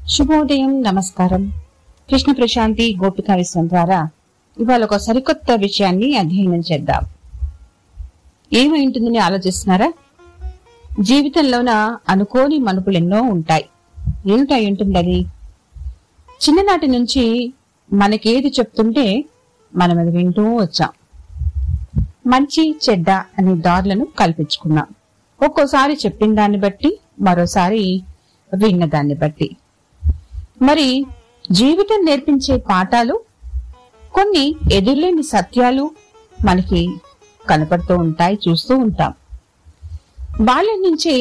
శుభోదయం నమస్కారం కృష్ణ ప్రశాంతి గోపిక విశ్వం ద్వారా ఇవాళ ఒక సరికొత్త విషయాన్ని అధ్యయనం చేద్దాం ఏమై ఉంటుందని ఆలోచిస్తున్నారా జీవితంలోన అనుకోని మనుపులెన్నో ఉంటాయి ఏమిటై ఉంటుంది అది చిన్ననాటి నుంచి మనకేది చెప్తుంటే మనం అది వింటూ వచ్చాం మంచి చెడ్డ అనే దారులను కల్పించుకున్నాం ఒక్కోసారి చెప్పిన దాన్ని బట్టి మరోసారి విన్న దాన్ని బట్టి మరి జీవితం నేర్పించే పాఠాలు కొన్ని ఎదురులేని సత్యాలు మనకి కనపడుతూ ఉంటాయి చూస్తూ ఉంటాం బాల్యం నుంచి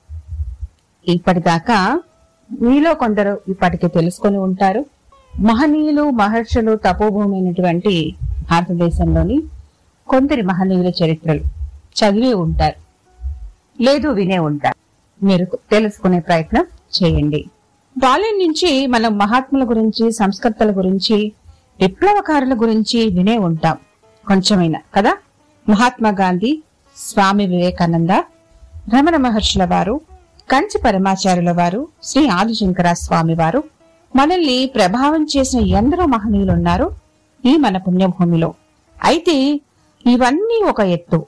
ఇప్పటిదాకా మీలో కొందరు ఇప్పటికే తెలుసుకొని ఉంటారు మహనీయులు మహర్షులు తపోభూమి అయినటువంటి భారతదేశంలోని కొందరి మహనీయుల చరిత్రలు చదివే ఉంటారు లేదు వినే ఉంటారు మీరు తెలుసుకునే ప్రయత్నం చేయండి బాల్యం నుంచి మనం మహాత్ముల గురించి సంస్కర్తల గురించి విప్లవకారుల గురించి వినే ఉంటాం కొంచెమైనా కదా మహాత్మా గాంధీ స్వామి వివేకానంద రమణ మహర్షుల వారు కంచి పరమాచార్యుల వారు శ్రీ ఆదిశంకర స్వామి వారు మనల్ని ప్రభావం చేసిన ఎందరో మహనీయులు ఉన్నారు ఈ మన పుణ్యభూమిలో అయితే ఇవన్నీ ఒక ఎత్తు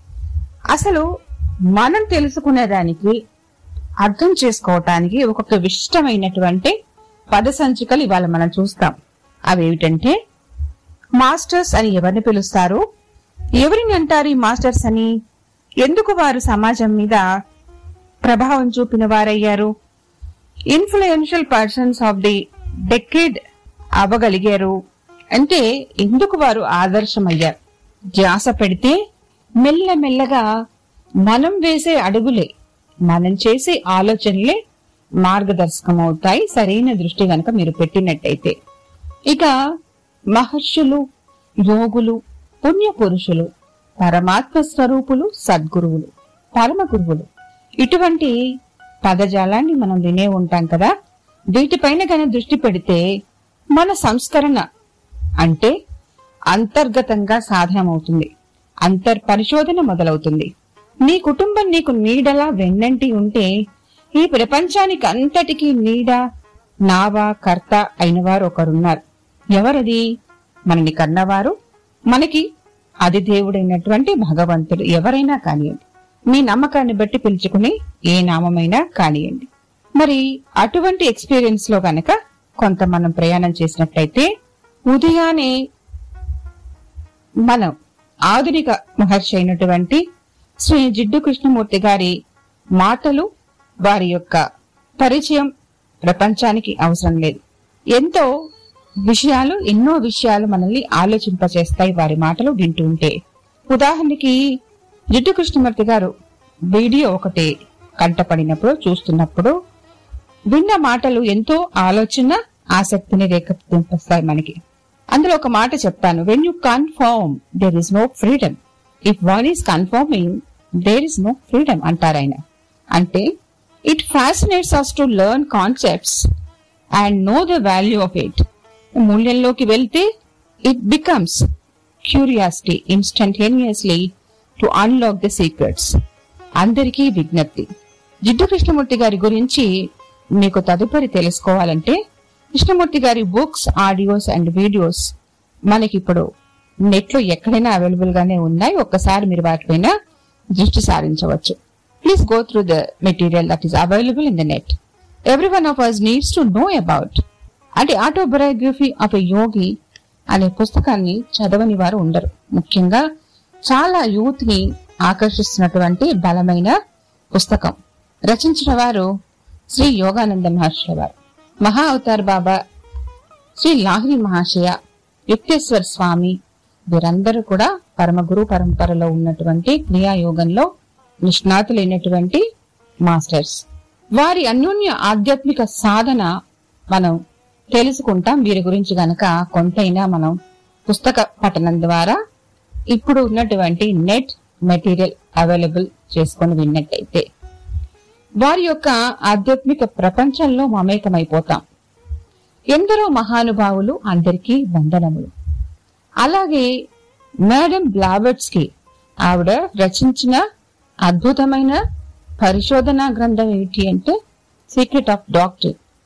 అసలు మనం తెలుసుకునేదానికి అర్థం చేసుకోవటానికి ఒక్కొక్క విశిష్టమైనటువంటి పద సంచికలు ఇవాళ మనం చూస్తాం అవేమిటంటే మాస్టర్స్ అని ఎవరిని పిలుస్తారు ఎవరిని అంటారు ఈ మాస్టర్స్ అని ఎందుకు వారు సమాజం మీద ప్రభావం చూపిన వారయ్యారు influential persons of the decade అవ్వగలిగారు అంటే ఎందుకు వారు ఆదర్శమయ్యారు ధ్యాస పెడితే మెల్లమెల్లగా మనం వేసే అడుగులే మనం చేసే ఆలోచనలే మార్గదర్శకం అవుతాయి సరైన దృష్టి గనక మీరు పెట్టినట్టయితే ఇక మహర్షులు యోగులు పుణ్య పురుషులు పరమాత్మ స్వరూపులు సద్గురువులు పరమ గురువులు ఇటువంటి పదజాలాన్ని మనం వినే ఉంటాం కదా వీటిపైన గన దృష్టి పెడితే మన సంస్కరణ అంటే అంతర్గతంగా సాధనమవుతుంది అంతర్ పరిశోధన మొదలవుతుంది నీ కుటుంబం నీకు నీడలా వెన్నంటి ఉంటే ఈ ప్రపంచానికి అంతటికీ నీడ నావా కర్త అయినవారు ఒకరున్నారు ఎవరది మనని కన్నవారు మనకి అది దేవుడైనటువంటి భగవంతుడు ఎవరైనా కానివ్వండి మీ నమ్మకాన్ని బట్టి పిలుచుకుని ఏ నామమైనా కానివ్వండి మరి అటువంటి ఎక్స్పీరియన్స్ లో గనక కొంత మనం ప్రయాణం చేసినట్లయితే ఉదయానే మనం ఆధునిక మహర్షి అయినటువంటి శ్రీ జిడ్డు కృష్ణమూర్తి గారి మాటలు వారి యొక్క పరిచయం ప్రపంచానికి అవసరం లేదు ఎంతో విషయాలు ఎన్నో విషయాలు మనల్ని ఆలోచింపచేస్తాయి వారి మాటలు వింటూ ఉంటే ఉదాహరణకి జిడ్డు కృష్ణమూర్తి గారు వీడియో ఒకటి కంటపడినప్పుడు చూస్తున్నప్పుడు విన్న మాటలు ఎంతో ఆలోచన ఆసక్తిని రేకెత్తింపస్తాయి మనకి అందులో ఒక మాట చెప్తాను when you confirm there is no freedom if one is confirming there is no freedom అంటారు ఆయన అంటే it fascinates us to learn concepts and know the value of it మూల్యంలోకి వెళ్తే it becomes curiosity instantaneously to unlock the secrets అందరికీ విజ్ఞప్తి జిడ్డు కృష్ణమూర్తి గారి గురించి మీకు తదుపరి తెలుసుకోవాలంటే కృష్ణమూర్తి గారి బుక్స్ ఆడియోస్ అండ్ వీడియోస్ మనకి ఇప్పుడు నెట్ లో ఎక్కడైనా అవైలబుల్ గానే ఉన్నాయి ఒక్కసారి మీరు వాటిపైన దృష్టి సారించవచ్చు please go through the material that is available in the net every one of us needs to know about అంటే ఆటోబయోగ్రఫీ ఆఫ్ ఎ యోగి అనే పుస్తకాన్ని చదవని వారు ఉండరు ముఖ్యంగా చాలా యూత్ ని ఆకర్షిస్తున్నటువంటి బలమైన పుస్తకం రచించిన వారు శ్రీ యోగానంద మహర్షుల వారు మహా అవతార్ బాబా శ్రీ లాహిరి మహాశయ యుక్తేశ్వర్ స్వామి వీరందరూ కూడా పరమ గురు పరంపరలో ఉన్నటువంటి క్రియాయోగంలో నిష్ణాతులైనటువంటి మాస్టర్స్ వారి అన్యోన్య ఆధ్యాత్మిక సాధన మనం తెలుసుకుంటాం వీరి గురించి గనక కొంతైనా మనం పుస్తక పఠనం ద్వారా ఇప్పుడు ఉన్నటువంటి నెట్ మెటీరియల్ అవైలబుల్ చేసుకొని విన్నట్టయితే వారి యొక్క ఆధ్యాత్మిక ప్రపంచంలో మమేకమైపోతాం ఎందరో మహానుభావులు అందరికీ వందనములు అలాగే మేడం బ్లాబర్ట్స్ కి ఆవిడ రచించిన అద్భుతమైన పరిశోధనా గ్రంథం ఏంటి అంటే secret of doctrine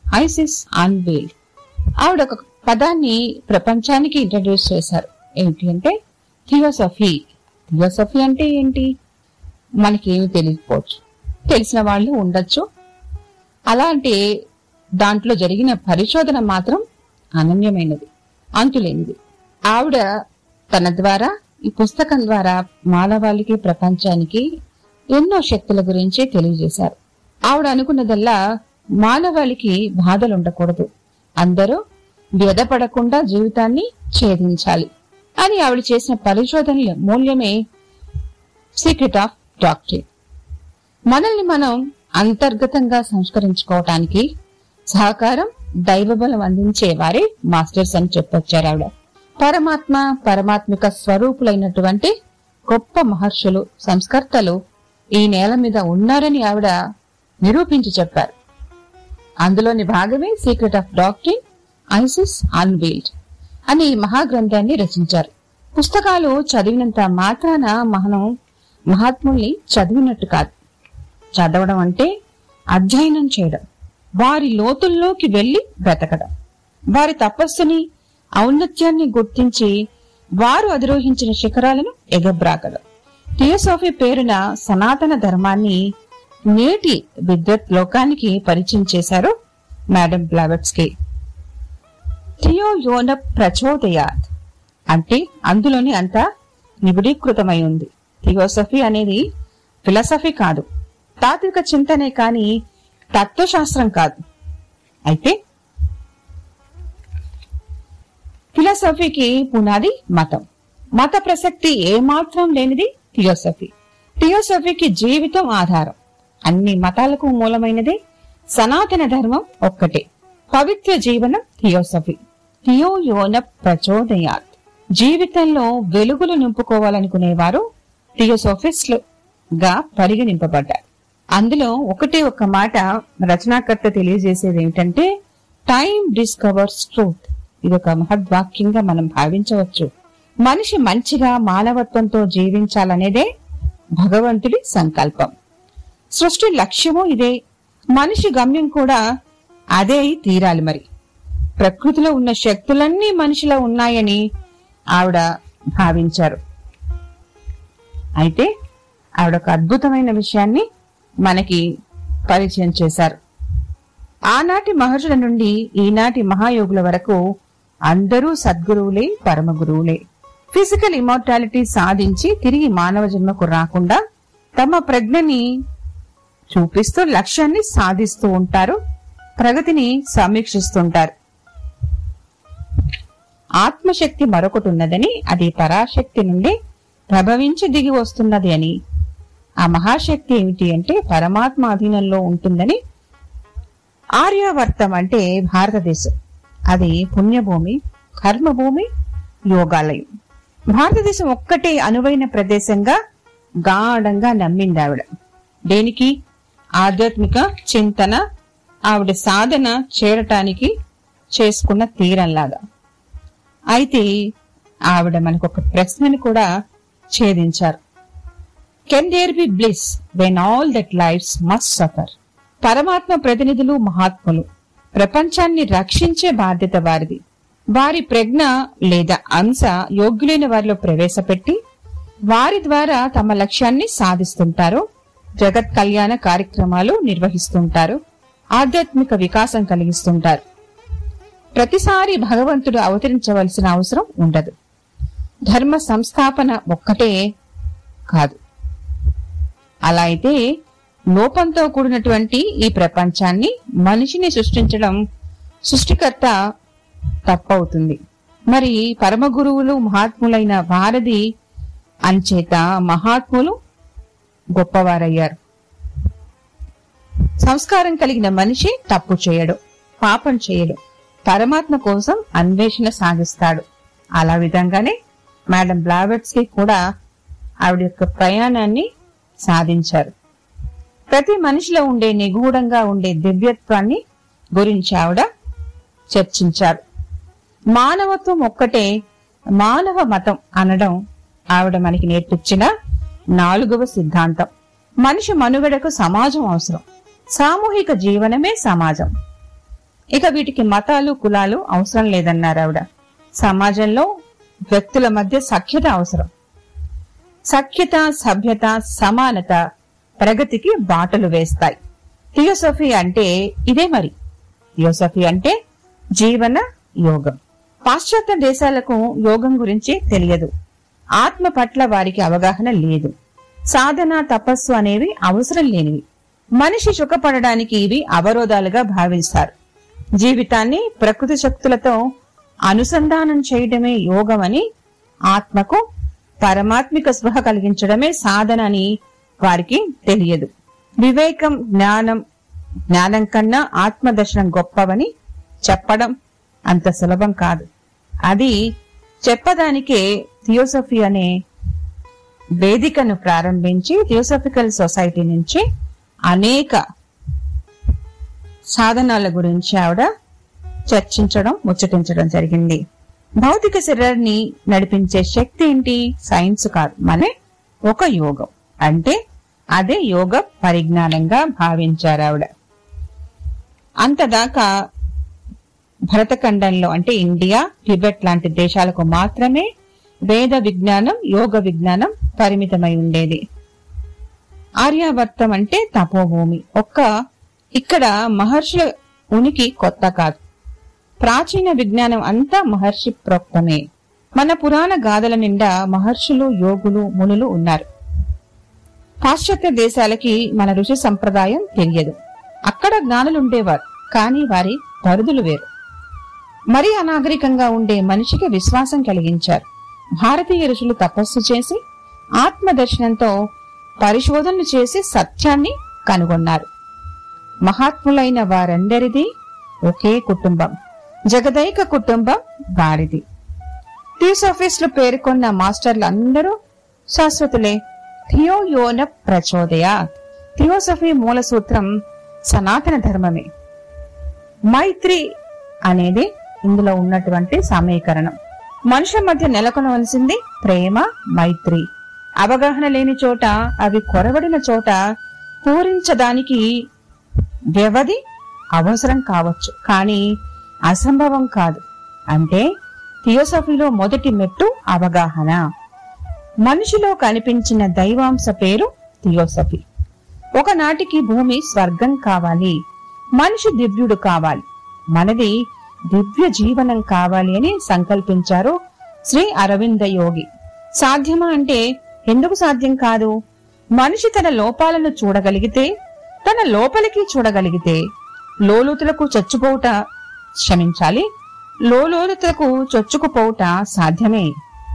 Isis unveiled ఆవిడ ఒక పదాన్ని ప్రపంచానికి ఇంట్రడ్యూస్ చేశారు ఏంటి అంటే థియోసఫీ థియోసఫీ అంటే ఏంటి మనకేమి తెలియకపోవచ్చు తెలిసిన వాళ్ళు ఉండొచ్చు అలాంటి దాంట్లో జరిగిన పరిశోధన మాత్రం అనన్యమైనది అంతులేనిది ఆవిడ తన ద్వారా ఈ పుస్తకం ద్వారా మానవాళికి ప్రపంచానికి ఎన్నో శక్తుల గురించి తెలియజేశారు ఆవిడ అనుకున్నదల్లా మానవాళికి బాధలు ఉండకూడదు అందరూ వ్యధపడకుండా జీవితాన్ని ఛేదించాలి అని ఆవిడ చేసిన పరిశోధనల మూల్యమే సీక్రెట్ ఆఫ్ డాక్టరీ మనల్ని మనం అంతర్గతంగా సంస్కరించుకోవటానికి సహకారం దైవబలం అందించే వారే మాస్టర్స్ అని చెప్పొచ్చారు ఆవిడ పరమాత్మ పరమాత్మిక స్వరూపులైనటువంటి గొప్ప మహర్షులు సంస్కర్తలు ఈ నేల మీద ఉన్నారని ఆవిడ నిరూపించి చెప్పారు అందులోని భాగమే secret of doctrine Isis unveiled అనే ఈ మహాగ్రంథాన్ని రచించారు పుస్తకాలు చదివినంత మాత్రాన మనం మహాత్ముల్ని చదివినట్టు కాదు చదవడం అంటే అధ్యయనం చేయడం వారి లోతుల్లోకి వెళ్లి బ్రతకడం వారి తపస్సుని ఔన్నత్యాన్ని గుర్తించి వారు అధిరోహించిన శిఖరాలను ఎగబ్రాకడం థియోసాఫీ పేరున సనాతన ధర్మాన్ని నేటి విద్వత్ లోకానికి పరిచయం చేశారు మేడం బ్లావెట్స్కి థియో యోన ప్రచోదయాత్ అంటే అందులోని అంతా నిబిడీకృతమై ఉంది థియోసఫీ అనేది ఫిలాసఫీ కాదు తాత్విక చింతనే కాని తత్వశాస్త్రం కాదు అయితే ఫిలాసఫీకి పునాది మతం మత ప్రసక్తి ఏమాత్రం లేనిది థియోసఫీ థియోసఫీకి జీవితం ఆధారం అన్ని మతాలకు మూలమైనది సనాతన ధర్మం ఒక్కటే పవిత్ర జీవనం థియోసఫీ థియో యోన ప్రచోదయాత్ జీవితంలో వెలుగులు నింపుకోవాలనుకునేవారు థియోసోఫిస్ట్లు గా పరిగణింపబడ్డారు అందులో ఒకటే ఒక మాట రచనాకర్త తెలియజేసేది ఏమిటంటే టైం డిస్కవర్స్ ట్రూత్ ఇది ఒక మహద్వాక్యంగా మనం భావించవచ్చు మనిషి మంచిగా మానవత్వంతో జీవించాలనేదే భగవంతుడి సంకల్పం సృష్టి లక్ష్యము ఇదే మనిషి గమ్యం కూడా అదే అయి తీరాలి మరి ప్రకృతిలో ఉన్న శక్తులన్నీ మనిషిలో ఉన్నాయని ఆవిడ భావించారు అయితే ఆవిడ ఒక అద్భుతమైన విషయాన్ని మనకి పరిచయం చేశారు ఆనాటి మహర్షుల నుండి ఈనాటి మహాయోగుల వరకు అందరూ సద్గురువులే పరమ గురువులే ఫిజికల్ ఇమార్టాలిటీ సాధించి తిరిగి మానవ జన్మకు రాకుండా తమ ప్రజ్ఞని చూపిస్తూ లక్ష్యాన్ని సాధిస్తూ ఉంటారు ప్రగతిని సమీక్షిస్తుంటారు ఆత్మశక్తి మరొకటి ఉన్నదని అది పరాశక్తి నుండి ప్రభవించి దిగి వస్తున్నది అని ఆ మహాశక్తి ఏమిటి అంటే పరమాత్మ అధీనంలో ఉంటుందని ఆర్యావర్తం అంటే భారతదేశం అది పుణ్యభూమి కర్మభూమి యోగాలయం భారతదేశం ఒక్కటే అనువైన ప్రదేశంగా గాఢంగా నమ్మింది ఆవిడ దేనికి ఆధ్యాత్మిక చింతన ఆవిడ సాధన చేరటానికి చేసుకున్న తీరంలాగా అయితే ఆవిడ మనకు ఒక ప్రశ్నను కూడా ఛేదించారు can there be bliss when all that lives must suffer పరమాత్మ ప్రతినిధులు మహాత్ములు ప్రపంచాన్ని రక్షించే బాధ్యత వారిది వారి ప్రజ్ఞ లేదా అంశ యోగ్యులైన వారిలో ప్రవేశపెట్టి వారి ద్వారా తమ లక్ష్యాన్ని సాధిస్తుంటారు జగత్ కళ్యాణ కార్యక్రమాలు నిర్వహిస్తుంటారు ఆధ్యాత్మిక వికాసం కలిగిస్తుంటారు ప్రతిసారి భగవంతుడు అవతరించవలసిన అవసరం ఉండదు ధర్మ సంస్థాపన ఒక్కటే కాదు అలా అయితే లోపంతో కూడినటువంటి ఈ ప్రపంచాన్ని మనిషిని సృష్టించడం సృష్టికర్త తప్పవుతుంది మరి పరమ గురువులు మహాత్ములైన వారధి అంచేత మహాత్ములు గొప్పవారయ్యారు సంస్కారం కలిగిన మనిషి తప్పు చేయడు పాపం చేయడు పరమాత్మ కోసం అన్వేషణ సాగిస్తాడు అలా విధంగానే మేడం బ్లావెట్స్ కి కూడా ఆవిడ యొక్క ప్రయాణాన్ని సాధించారు ప్రతి మనిషిలో ఉండే నిగూఢంగా ఉండే దివ్యత్వాన్ని గురించి ఆవిడ చర్చించారు మానవత్వం ఒక్కటే మానవ మతం అనడం ఆవిడ మనకి నేర్పించిన నాలుగవ సిద్ధాంతం మనిషి మనుగడకు సమాజం అవసరం సామూహిక జీవనమే సమాజం ఇక వీటికి మతాలు కులాలు అవసరం లేదన్నారు ఆవిడ సమాజంలో వ్యక్తుల మధ్య సఖ్యత అవసరం సఖ్యత సభ్యత సమానత ప్రగతికి బాటలు వేస్తాయి థియోసఫీ అంటే ఇదే మరి థియోసఫీ అంటే జీవన యోగం పాశ్చాత్య దేశాలకు యోగం గురించి తెలియదు ఆత్మ పట్ల వారికి అవగాహన లేదు సాధన తపస్సు అనేవి అవసరం లేనివి మనిషి సుఖపడడానికి ఇవి అవరోధాలుగా భావిస్తారు జీవితాన్ని ప్రకృతి శక్తులతో అనుసంధానం చేయడమే యోగమని ఆత్మకు పరమాత్మిక స్పృహ కలిగించడమే సాధన అని వారికి తెలియదు వివేకం జ్ఞానం జ్ఞానం కన్నా ఆత్మదర్శనం గొప్పవని చెప్పడం అంత సులభం కాదు అది చెప్పడానికే థియోసఫీ అనే వేదికను ప్రారంభించి థియోసఫికల్ సొసైటీ నుంచి అనేక సాధనాల గురించి ఆవిడ చర్చించడం ముచ్చటించడం జరిగింది భౌతిక శరీరాన్ని నడిపించే శక్తి ఏంటి సైన్స్ కాదు మనే ఒక యోగం అంటే అదే యోగ పరిజ్ఞానంగా భావించారు ఆవిడ అంతదాకా భరతఖండంలో అంటే ఇండియా టిబెట్ లాంటి దేశాలకు మాత్రమే వేద విజ్ఞానం యోగ విజ్ఞానం పరిమితమై ఉండేది ఆర్యావర్తం అంటే తపోభూమి ఒక్క ఇక్కడ మహర్షుల ఉనికి కొత్త కాదు ప్రాచీన విజ్ఞానం అంతా మహర్షి ప్రోక్తమే మన పురాణ గాథల నిండా మహర్షులు యోగులు మునులు ఉన్నారు పాశ్చాత్య దేశాలకి మన ఋషి సంప్రదాయం తెలియదు అక్కడ జ్ఞానులుండేవారు కానీ వారి పరిధులు వేరు మరీ అనాగరికంగా ఉండే మనిషికి విశ్వాసం కలిగించారు భారతీయ ఋషులు తపస్సు చేసి ఆత్మ దర్శనంతో పరిశోధనలు చేసి సత్యాన్ని కనుగొన్నారు మహాత్ములైన వారందరిది ఒకే కుటుంబం జగదైక కుటుంబం వారిది థియోసఫీస్ పేర్కొన్న మాస్టర్లు అందరూ శాశ్వతులే థియో యోన ప్రచోదయ థియోసఫీ మూల సూత్రం సనాతన ధర్మమే మైత్రి అనేది ఇందులో ఉన్నటువంటి సమీకరణం మనుషుల మధ్య నెలకొనవలసింది ప్రేమ మైత్రి అవగాహన లేని చోట అవి కొరవడిన చోట పూరించడానికి వ్యవధి అవసరం కావచ్చు కానీ అసంభవం కాదు అంటే థియోసఫీలో మొదటి మెట్టు అవగాహన మనిషిలో కనిపించిన దైవాంశ పేరు థియోసఫీ ఒకనాటికి భూమి స్వర్గం కావాలి మనిషి దివ్యుడు కావాలి మనది దివ్య జీవనం కావాలి అని సంకల్పించారు శ్రీ అరవింద యోగి సాధ్యమా అంటే ఎందుకు సాధ్యం కాదు మనిషి తన లోపాలను చూడగలిగితే తన లోపలికి చూడగలిగితే లోలుతులకు చచ్చుపోవుట క్షమించాలి లోలోలుతలకు చొచ్చుకుపోవుట సాధ్యమే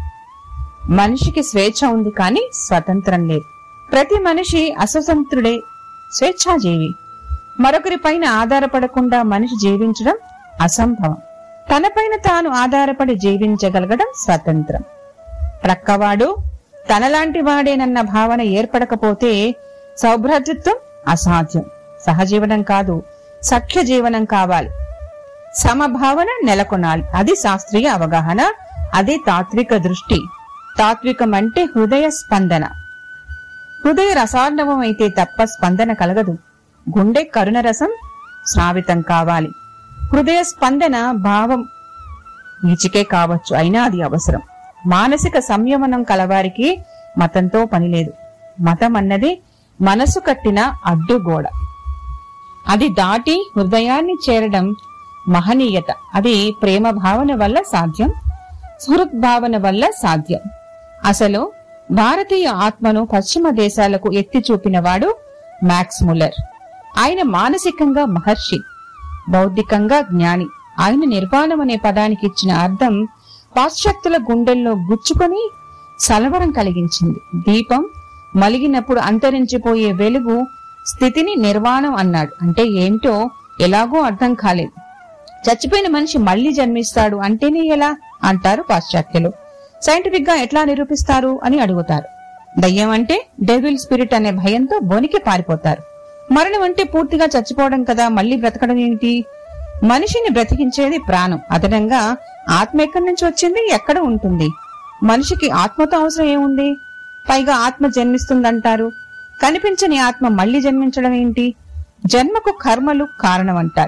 మనిషికి స్వేచ్ఛ ఉంది కానీ స్వతంత్రం లేదు ప్రతి మనిషి అస్వతంత్రుడే స్వేచ్ఛాజీవి మరొకరి పైన ఆధారపడకుండా మనిషి జీవించడం అసంభవం తనపైన తాను ఆధారపడి జీవించగలగడం స్వతంత్రం ప్రక్కవాడు తనలాంటి వాడేనన్న భావన ఏర్పడకపోతే సౌభ్రాతృత్వం అసాధ్యం సహజీవనం కాదు సఖ్య జీవనం కావాలి సమభావన నెలకొనాలి అది శాస్త్రీయ అవగాహన అది తాత్విక దృష్టి తాత్వికం అంటే హృదయ స్పందన హృదయ రసార్ణవం అయితే తప్ప స్పందన కలగదు గుండె కరుణ రసం స్రావితం కావాలి హృదయ స్పందన భావం ఈచికే కావచ్చు అయినా అది అవసరం మానసిక సంయమనం కలవారికి మతంతో పనిలేదు మతం అన్నది మనసు కట్టిన అడ్డుగోడ అది దాటి హృదయాన్ని చేరడం మహనీయత అది ప్రేమ భావన వల్ల సాధ్యం సుహృద్భావన వల్ల సాధ్యం అసలు భారతీయ ఆత్మను పశ్చిమ దేశాలకు ఎత్తి చూపినవాడు మ్యాక్స్ ముల్లర్ ఆయన మానసికంగా మహర్షి బౌద్ధికంగా జ్ఞాని ఆయన నిర్వాణం అనే పదానికి ఇచ్చిన అర్థం పాశ్చాత్యుల గుండెల్లో గుచ్చుకొని సలవరం కలిగించింది దీపం మలిగినప్పుడు అంతరించిపోయే వెలుగు స్థితిని నిర్వాణం అన్నాడు అంటే ఏమిటో ఎలాగో అర్థం కాలేదు చచ్చిపోయిన మనిషి మళ్లీ జన్మిస్తాడు అంటేనే ఎలా అంటారు పాశ్చాత్యులు సైంటిఫిక్ గా ఎట్లా నిరూపిస్తారు అని అడుగుతారు దయ్యం అంటే డెవిల్ స్పిరిట్ అనే భయంతో బొనికి పారిపోతారు మరణం అంటే పూర్తిగా చచ్చిపోవడం కదా మళ్లీ బ్రతకడం ఏమిటి మనిషిని బ్రతికించేది ప్రాణం అదనంగా ఆత్మ ఎక్కడి నుంచి వచ్చింది ఎక్కడ ఉంటుంది మనిషికి ఆత్మతో అవసరం ఏముంది పైగా ఆత్మ జన్మిస్తుందంటారు కనిపించని ఆత్మ మళ్లీ జన్మించడం ఏంటి జన్మకు కర్మలు కారణం అంటారు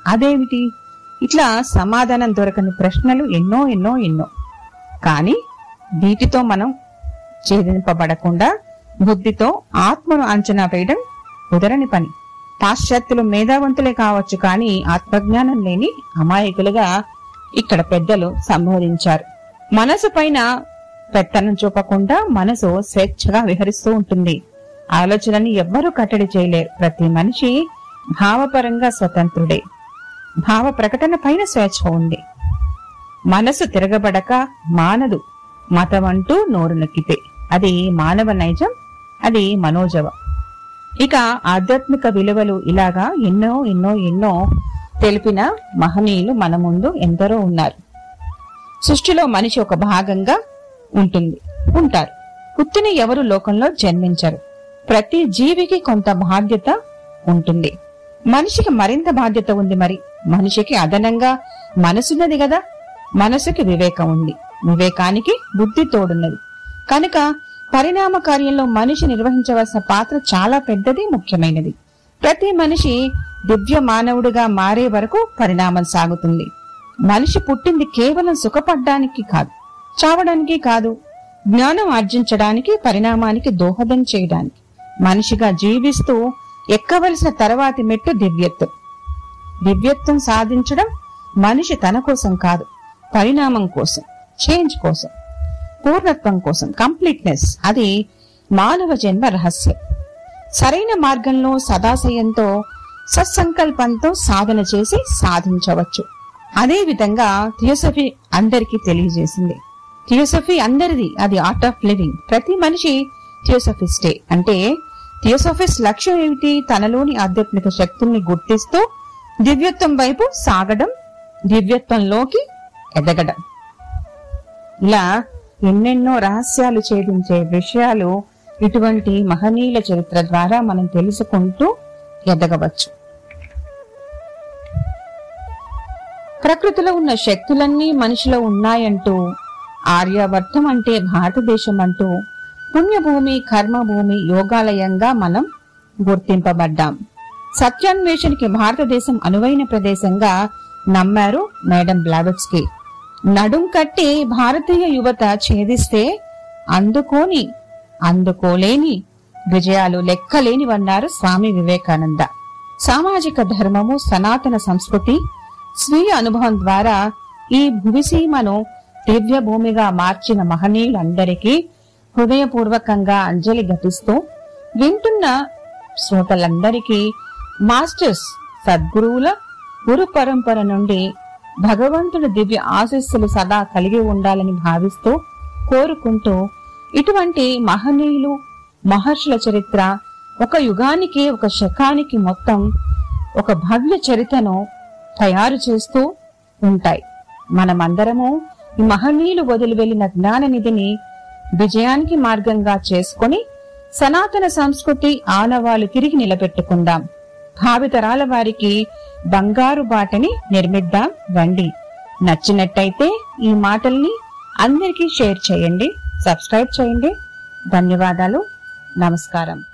అదేమిటి ఇట్లా సమాధానం దొరకని ప్రశ్నలు ఎన్నో ఎన్నో ఎన్నో కానీ వీటితో మనం ఛేదింపబడకుండా బుద్ధితో ఆత్మను అంచనా వేయడం కుదరని పని పాశ్చాత్యులు మేధావంతులే కావచ్చు కానీ ఆత్మజ్ఞానం లేని అమాయకులుగా ఇక్కడ పెద్దలు సంబోధించారు మనసు పైన పెత్తనం చూపకుండా మనసు స్వేచ్ఛగా విహరిస్తూ ఉంటుంది ఆలోచనని ఎవ్వరూ కట్టడి చేయలేరు ప్రతి మనిషి భావపరంగా స్వతంత్రుడే భావ ప్రకటన పైన స్వేచ్ఛ ఉంది మనసు తిరగబడక మానదు మతం అంటూ నోరు నొక్కితే అది మానవ నైజం అది మనోజవ ఇక ఆధ్యాత్మిక విలువలు ఇలాగా ఎన్నో ఎన్నో ఎన్నో తెలిపిన మహనీయులు మన ముందు ఎందరో ఉన్నారు సృష్టిలో మనిషి ఒక భాగంగా ఉంటుంది ఉంటారు పుత్తిని ఎవరు లోకంలో జన్మించరు ప్రతి జీవికి కొంత బాధ్యత ఉంటుంది మనిషికి మరింత బాధ్యత ఉంది మరి మనిషికి అదనంగా మనసున్నది కదా మనసుకి వివేకం ఉంది వివేకానికి బుద్ధి తోడున్నది కనుక పరిణామ కార్యంలో మనిషి నిర్వహించవలసిన పాత్ర చాలా పెద్దది ముఖ్యమైనది ప్రతి మనిషి దివ్య మానవుడిగా మారే వరకు పరిణామం సాగుతుంది మనిషి పుట్టింది కేవలం సుఖపడ్డానికి కాదు చావడానికి కాదు జ్ఞానం ఆర్జించడానికి పరిణామానికి దోహదం చేయడానికి మనిషిగా జీవిస్తూ ఎక్కవలసిన తర్వాతి మెట్టు దివ్యత్వం దివ్యత్వం సాధించడం మనిషి తన కోసం కాదు పరిణామం కోసం చేంజ్ కోసం పూర్ణత్వం కోసం కంప్లీట్నెస్ అది మానవ జన్మ రహస్యం సరైన మార్గంలో సదాశయంతో సత్సంకల్పంతో సాధన చేసి సాధించవచ్చు అదే విధంగా థియోసఫీ అందరికీ తెలియజేసింది థియోసఫీ అందరిది అది ఆర్ట్ ఆఫ్ లివింగ్ ప్రతి మనిషి థియోసఫిస్టే అంటే థియోసఫిస్ట్ లక్ష్యం ఏమిటి తనలోని ఆధ్యాత్మిక శక్తుల్ని గుర్తిస్తూ దివ్యత్వం వైపు సాగడం దివ్యత్వంలోకి ఎదగడం ఇలా ఎన్నెన్నో రహస్యాలు ఛేదించే విషయాలు ఇటువంటి మహనీయుల చరిత్ర ద్వారా మనం తెలుసుకుంటూ ఎదగవచ్చు ప్రకృతిలో ఉన్న శక్తులన్నీ మనిషిలో ఉన్నాయంటూ ఆర్యావర్తం అంటే భారతదేశం అంటూ పుణ్యభూమి కర్మభూమి యోగాలయంగా మనం గుర్తింపబడ్డాం సత్యాన్వేషణకి భారతదేశం అనువైన ప్రదేశంగా నమ్మారు మేడం బ్లావెట్స్కి నడుం కట్టి భారతీయ యువత ఛేదిస్తే అందుకోని అందుకోలేని విజయాలు లెక్కలేనివన్నారు స్వామి వివేకానంద సామాజిక ధర్మము సనాతన సంస్కృతి స్వీయ అనుభవం ద్వారా ఈ భువిసీమను దివ్య భూమిగా మార్చిన మహనీయులందరికీ హృదయపూర్వకంగా అంజలి ఘటిస్తూ వింటున్న శ్రోతలందరికీ మాస్టర్స్ సద్గురువుల గురు పరంపర నుండి భగవంతుడి దివ్య ఆశీస్సులు సదా కలిగి ఉండాలని భావిస్తూ కోరుకుంటూ ఇటువంటి మహనీయులు మహర్షుల చరిత్ర ఒక యుగానికి ఒక శకానికి మొత్తం ఒక భవ్య చరిత్రను తయారు చేస్తూ ఉంటాయి మనమందరము ఈ మహనీయులు వదిలి వెళ్లిన జ్ఞాన నిధిని విజయానికి మార్గంగా చేసుకొని సనాతన సంస్కృతి ఆనవాలు తిరిగి నిలబెట్టుకుందాం భావితరాల వారికి బంగారు బాటని నిర్మిద్దాం రండి నచ్చినట్టయితే ఈ మాటల్ని అందరికీ షేర్ చేయండి సబ్స్క్రైబ్ చేయండి ధన్యవాదాలు నమస్కారం